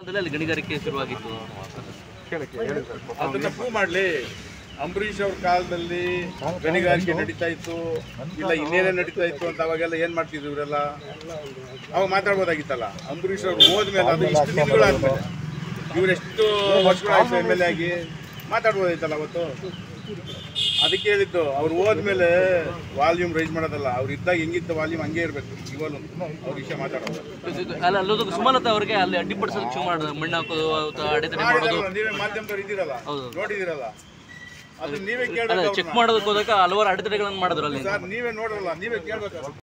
ಕಾಲದಲ್ಲಿ ಅಲ್ಲಿ ಗಣಿಗಾರಿಕೆ ಶುರುವಾಗಿತ್ತು ಅದನ್ನ ಪ್ರೂವ್ ಮಾಡ್ಲಿ ಅಂಬರೀಷ್ ಅವ್ರ ಕಾಲದಲ್ಲಿ ಗಣಿಗಾರಿಕೆ ನಡೀತಾ ಇತ್ತು ಇಲ್ಲ ಇನ್ನೇನೇ ನಡೀತಾ ಇತ್ತು ಅಂತ ಅವಾಗೆಲ್ಲ ಏನ್ ಮಾಡ್ತಿದ್ರು ಇವರೆಲ್ಲ ಅವಾಗ ಮಾತಾಡ್ಬೋದಾಗಿತ್ತಲ್ಲ ಅಂಬರೀಷ್ ಅವ್ರು ಹೋದ್ಮೇಲೆ ಅದು ಇಷ್ಟು ದಿನಗಳಾದ್ಮೇಲೆ ಇವರೆಷ್ಟು ವರ್ಷಗಳಾಯ್ತು ಎಮ್ ಎಲ್ ಎ ಆಗಿ ಮಾತಾಡ್ಬೋದಾಯ್ತಲ್ಲ ಅವತ್ತು ಅದಕ್ಕೆ ಹೇಳಿದ್ದು ಅವ್ರು ಹೋದ್ಮೇಲೆ ವಾಲ್ಯೂಮ್ ರೈಸ್ ಮಾಡೋದಲ್ಲ ಅವ್ರು ಇದ್ದಾಗ ಹೆಂಗಿತ್ತು ವಾಲ್ಯೂಮ್ ಹಂಗೆ ಇರಬೇಕು ಇವಾಗ ಅವ್ರ ವಿಷಯ ಮಾತಾಡೋದು ಅಲ್ಲ ಅಲ್ಲೋದು ಸುಮಲತಾ ಅವರಿಗೆ ಅಲ್ಲಿ ಅಡ್ಡಿಪಡಿಸೋದಕ್ಕೆ ಶುರು ಮಾಡಿದ್ರು ಮಣ್ಣು ಹಾಕೋದು ಅಥವಾ ಅಡೆತಡೆ ಮಾಡೋದು ಮಾಡಿದಾರಲ್ಲ, ನೀವೇ ಮಾಧ್ಯಮದವ್ರು ಇದ್ದೀರಲ್ಲ ಹೌದು. ನೋಡಿದಿರಲ್ಲ ಅದು ನೀವೇ ಅಲ್ಲ ಕೇಳಬೇಕು ಚೆಕ್ ಮಾಡೋದಕ್ಕೆ ಹೋದಾಗ ಹಲವಾರು ಅಡೆತಡೆಗಳನ್ನು ಮಾಡಿದ್ರು ಅಲ್ಲಿ ಸರ್ ನೀವೇ ನೋಡಲ್ಲ ನೀವೇ ಕೇಳ್ಬೇಕು